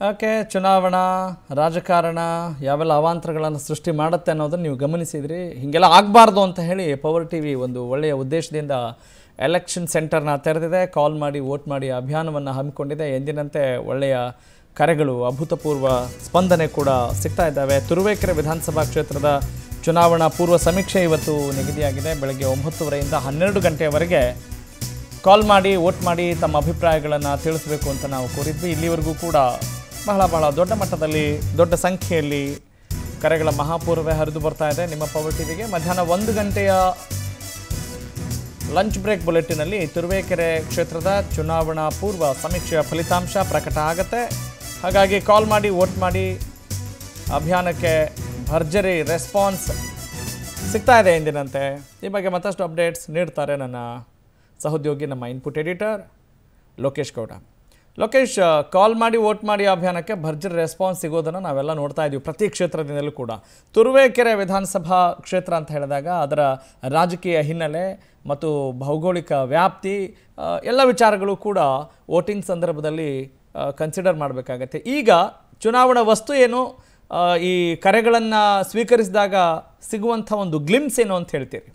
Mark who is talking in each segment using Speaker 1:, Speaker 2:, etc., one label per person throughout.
Speaker 1: okay ಚುನಾವಣಾ ರಾಜಕಾರಣ ಯಾವೆಲ್ಲ ಅವಾಂತರಗಳನ್ನು ಸೃಷ್ಟಿ ಮಾಡುತ್ತೆ ಅನ್ನೋದನ್ನು ನೀವು ಗಮನಿಸಿದ್ರಿ ಹೀಗೆಲ್ಲ ಆಗಬಾರ್ದು ಅಂತ ಹೇಳಿ ಪವರ್ ಟಿ ವಿ ಒಂದು ಒಳ್ಳೆಯ ಉದ್ದೇಶದಿಂದ ಎಲೆಕ್ಷನ್ ಸೆಂಟರ್ನ ತೆರೆದಿದೆ ಕಾಲ್ ಮಾಡಿ ವೋಟ್ ಮಾಡಿ ಅಭಿಯಾನವನ್ನು ಹಮ್ಮಿಕೊಂಡಿದೆ ಎಂದಿನಂತೆ ಒಳ್ಳೆಯ ಕರೆಗಳು ಅಭೂತಪೂರ್ವ ಸ್ಪಂದನೆ ಕೂಡ ಸಿಗ್ತಾ ಇದ್ದಾವೆ ತುರುವೇಕೆರೆ ವಿಧಾನಸಭಾ ಕ್ಷೇತ್ರದ ಚುನಾವಣಾ ಪೂರ್ವ ಸಮೀಕ್ಷೆ ಇವತ್ತು ನಿಗದಿಯಾಗಿದೆ ಬೆಳಗ್ಗೆ ಒಂಬತ್ತುವರೆಯಿಂದ ಹನ್ನೆರಡು ಗಂಟೆಯವರೆಗೆ ಕಾಲ್ ಮಾಡಿ ವೋಟ್ ಮಾಡಿ ತಮ್ಮ ಅಭಿಪ್ರಾಯಗಳನ್ನು ತಿಳಿಸಬೇಕು ಅಂತ ನಾವು ಕೋರಿದ್ವಿ ಇಲ್ಲಿವರೆಗೂ ಕೂಡ ಬಹಳ ಬಹಳ ದೊಡ್ಡ ಮಟ್ಟದಲ್ಲಿ ದೊಡ್ಡ ಸಂಖ್ಯೆಯಲ್ಲಿ ಕರೆಗಳ ಮಹಾಪೂರ್ವೇ ಹರಿದು ಬರ್ತಾ ಇದೆ ನಿಮ್ಮ ಪವರ್ ಟಿವಿಗೆ ಮಧ್ಯಾಹ್ನ ಒಂದು ಗಂಟೆಯ ಲಂಚ್ ಬ್ರೇಕ್ ಬುಲೆಟಿನಲ್ಲಿ ತುರುವೇಕೆರೆ ಕ್ಷೇತ್ರದ ಚುನಾವಣಾ ಪೂರ್ವ ಸಮೀಕ್ಷೆಯ ಫಲಿತಾಂಶ ಪ್ರಕಟ ಆಗುತ್ತೆ ಹಾಗಾಗಿ ಕಾಲ್ ಮಾಡಿ ವೋಟ್ ಮಾಡಿ ಅಭಿಯಾನಕ್ಕೆ ಭರ್ಜರಿ ರೆಸ್ಪಾನ್ಸ್ ಸಿಗ್ತಾ ಇದೆ ಎಂದಿನಂತೆ ಈ ಬಗ್ಗೆ ಮತ್ತಷ್ಟು ಅಪ್ಡೇಟ್ಸ್ ನೀಡ್ತಾರೆ ನನ್ನ ಸಹೋದ್ಯೋಗಿ ನಮ್ಮ input editor Lokesh Gowda Lokesh call ಮಾಡಿ ವೋಟ್ ಮಾಡಿ ಅಭಿಯಾನಕ್ಕೆ ಭರ್ಜರಿ ರೆಸ್ಪಾನ್ಸ್ ಸಿಗೋದನ್ನು ನಾವೆಲ್ಲ ನೋಡ್ತಾ ಇದ್ದೀವಿ ಪ್ರತಿ ಕ್ಷೇತ್ರದಿಂದಲೂ ಕೂಡ ತುರುವೇಕೆರೆ ವಿಧಾನಸಭಾ ಕ್ಷೇತ್ರ ಅಂತ ಹೇಳಿದಾಗ ಅದರ ರಾಜಕೀಯ ಹಿನ್ನೆಲೆ ಮತ್ತು ಭೌಗೋಳಿಕ ವ್ಯಾಪ್ತಿ ಆ, ಎಲ್ಲ ವಿಚಾರಗಳು ಕೂಡ ವೋಟಿಂಗ್ ಸಂದರ್ಭದಲ್ಲಿ ಕನ್ಸಿಡರ್ ಮಾಡಬೇಕಾಗತ್ತೆ ಈಗ ಚುನಾವಣಾ ವಸ್ತು ಏನು ಆ, ಈ ಕರೆಗಳನ್ನು ಸ್ವೀಕರಿಸಿದಾಗ ಸಿಗುವಂಥ ಒಂದು ಗ್ಲಿಮ್ಸ್ ಏನು ಅಂತ ಹೇಳ್ತೀರಿ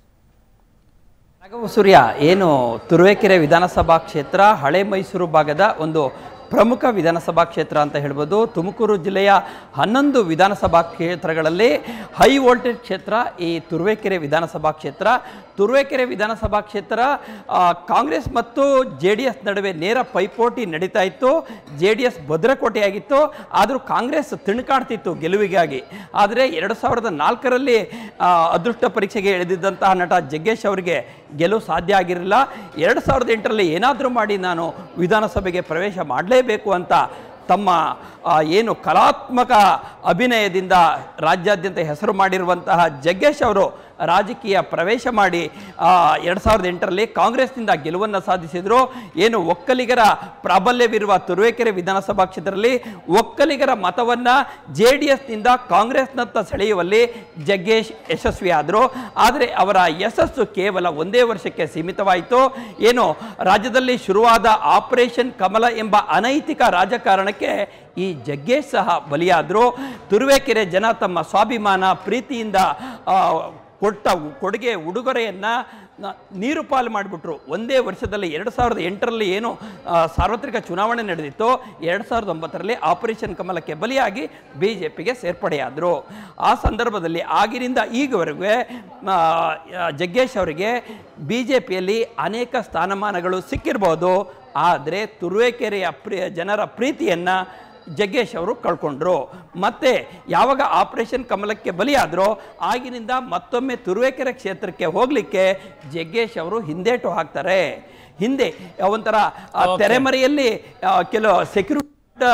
Speaker 2: ರಾಘವ ಸೂರ್ಯ ಏನು ತುರುವೇಕೆರೆ ವಿಧಾನಸಭಾ ಕ್ಷೇತ್ರ ಹಳೆ ಮೈಸೂರು ಭಾಗದ ಒಂದು ಪ್ರಮುಖ ವಿಧಾನಸಭಾ ಕ್ಷೇತ್ರ ಅಂತ ಹೇಳ್ಬೋದು ತುಮಕೂರು ಜಿಲ್ಲೆಯ ಹನ್ನೊಂದು ವಿಧಾನಸಭಾ ಕ್ಷೇತ್ರಗಳಲ್ಲಿ ಹೈ ವೋಲ್ಟೇಜ್ ಕ್ಷೇತ್ರ ಈ ತುರುವೇಕೆರೆ ವಿಧಾನಸಭಾ ಕ್ಷೇತ್ರ ತುರುವೇಕೆರೆ ವಿಧಾನಸಭಾ ಕ್ಷೇತ್ರ ಆ, ಕಾಂಗ್ರೆಸ್ ಮತ್ತು ಜೆ ಡಿ ಎಸ್ ನಡುವೆ ನೇರ ಪೈಪೋಟಿ ನಡೀತಾ ಇತ್ತು ಜೆ ಡಿ ಎಸ್ ಭದ್ರಕೋಟೆಯಾಗಿತ್ತು ಆದರೂ ಕಾಂಗ್ರೆಸ್ ತಿಣುಕಾಡ್ತಿತ್ತು ಗೆಲುವಿಗಾಗಿ ಆದರೆ ಎರಡು ಸಾವಿರದ ನಾಲ್ಕರಲ್ಲಿ ಆ, ಅದೃಷ್ಟ ಪರೀಕ್ಷೆಗೆ ಇಳಿದಿದ್ದಂತಹ ನಟ ಜಗ್ಗೇಶ್ ಅವರಿಗೆ ಗೆಲುವು ಸಾಧ್ಯ ಆಗಿರಲಿಲ್ಲ ಎರಡು ಸಾವಿರದ ಎಂಟರಲ್ಲಿ ಏನಾದರೂ ಮಾಡಿ ನಾನು ವಿಧಾನಸಭೆಗೆ ಪ್ರವೇಶ ಮಾಡಲೇಬೇಕು ಅಂತ ತಮ್ಮ ಆ, ಏನು ಕಲಾತ್ಮಕ ಅಭಿನಯದಿಂದ ರಾಜ್ಯಾದ್ಯಂತ ಹೆಸರು ಮಾಡಿರುವಂತಹ ಜಗ್ಗೇಶ್ ಅವರು ರಾಜಕೀಯ ಪ್ರವೇಶ ಮಾಡಿ ಎರಡು ಸಾವಿರದ ಎಂಟರಲ್ಲಿ ಕಾಂಗ್ರೆಸ್ನಿಂದ ಗೆಲುವನ್ನು ಸಾಧಿಸಿದರು ಏನು ಒಕ್ಕಲಿಗರ ಪ್ರಾಬಲ್ಯವಿರುವ ತುರುವೇಕೆರೆ ವಿಧಾನಸಭಾ ಕ್ಷೇತ್ರದಲ್ಲಿ ಒಕ್ಕಲಿಗರ ಮತವನ್ನು ಜೆ ಡಿ ಎಸ್ನಿಂದ ಕಾಂಗ್ರೆಸ್ನತ್ತ ಸೆಳೆಯುವಲ್ಲಿ ಜಗ್ಗೇಶ್ ಯಶಸ್ವಿಯಾದರು ಆದರೆ ಅವರ ಯಶಸ್ಸು ಕೇವಲ ಒಂದೇ ವರ್ಷಕ್ಕೆ ಸೀಮಿತವಾಯಿತು ಏನು ರಾಜ್ಯದಲ್ಲಿ ಶುರುವಾದ ಆಪರೇಷನ್ ಕಮಲ ಎಂಬ ಅನೈತಿಕ ರಾಜಕಾರಣಕ್ಕೆ ಈ ಜಗ್ಗೇಶ್ ಸಹ ಬಲಿಯಾದರು ತುರುವೇಕೆರೆ ಜನ ತಮ್ಮ ಸ್ವಾಭಿಮಾನ ಪ್ರೀತಿಯಿಂದ ಆ, ಕೊಟ್ಟ ಕೊಡುಗೆ ಉಡುಗೊರೆಯನ್ನು ನೀರು ಪಾಲು ಮಾಡಿಬಿಟ್ರು ಒಂದೇ ವರ್ಷದಲ್ಲಿ ಎರಡು ಸಾವಿರದ ಎಂಟರಲ್ಲಿ ಏನು ಆ, ಸಾರ್ವತ್ರಿಕ ಚುನಾವಣೆ ನಡೆದಿತ್ತು ಎರಡು ಸಾವಿರದ ಒಂಬತ್ತರಲ್ಲಿ ಆಪರೇಷನ್ ಕಮಲಕ್ಕೆ ಬಲಿಯಾಗಿ ಬಿ ಜೆ ಪಿಗೆ ಸೇರ್ಪಡೆಯಾದರು ಆ ಸಂದರ್ಭದಲ್ಲಿ ಆಗಿನಿಂದ ಈಗವರೆಗೆ ಆ, ಜಗ್ಗೇಶ್ ಅವರಿಗೆ ಬಿ ಜೆ ಪಿಯಲ್ಲಿ ಅನೇಕ ಸ್ಥಾನಮಾನಗಳು ಸಿಕ್ಕಿರ್ಬೋದು ಆದರೆ ತುರುವೇಕೆರೆಯ ಪ್ರಿಯ ಜನರ ಪ್ರೀತಿಯನ್ನು ಜಗ್ಗೇಶ್ ಅವರು ಕಳ್ಕೊಂಡ್ರು ಮತ್ತೆ ಯಾವಾಗ ಆಪರೇಷನ್ ಕಮಲಕ್ಕೆ ಬಲಿಯಾದರೋ ಆಗಿನಿಂದ ಮತ್ತೊಮ್ಮೆ ತುರುವೇಕೆರೆ ಕ್ಷೇತ್ರಕ್ಕೆ ಹೋಗಲಿಕ್ಕೆ ಜಗ್ಗೇಶ್ ಅವರು ಹಿಂದೇಟು ಹಾಕ್ತಾರೆ ಹಿಂದೆ ಒಂಥರ ಆ, ತೆರೆಮರೆಯಲ್ಲಿ ಆ, ಕೆಲವು ಸೆಕ್ಯೂರಿಟಿ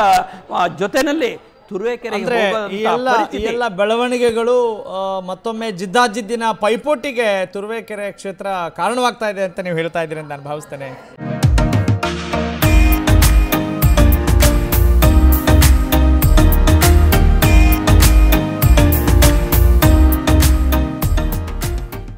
Speaker 2: ಜೊತೆನಲ್ಲಿ ತುರುವೇಕೆರೆ
Speaker 1: ಅಂದ್ರೆ ಈ ಎಲ್ಲ ಈ ಎಲ್ಲ ಬೆಳವಣಿಗೆಗಳು ಆ, ಮತ್ತೊಮ್ಮೆ ಜಿದ್ದಾಜಿದ್ದಿನ ಪೈಪೋಟಿಗೆ ತುರುವೇಕೆರೆ ಕ್ಷೇತ್ರ ಕಾರಣವಾಗ್ತಾ ಇದೆ ಅಂತ ನೀವು ಹೇಳ್ತಾ ಇದ್ದೀರಿ ಅಂತ ನಾನು ಭಾವಿಸ್ತೇನೆ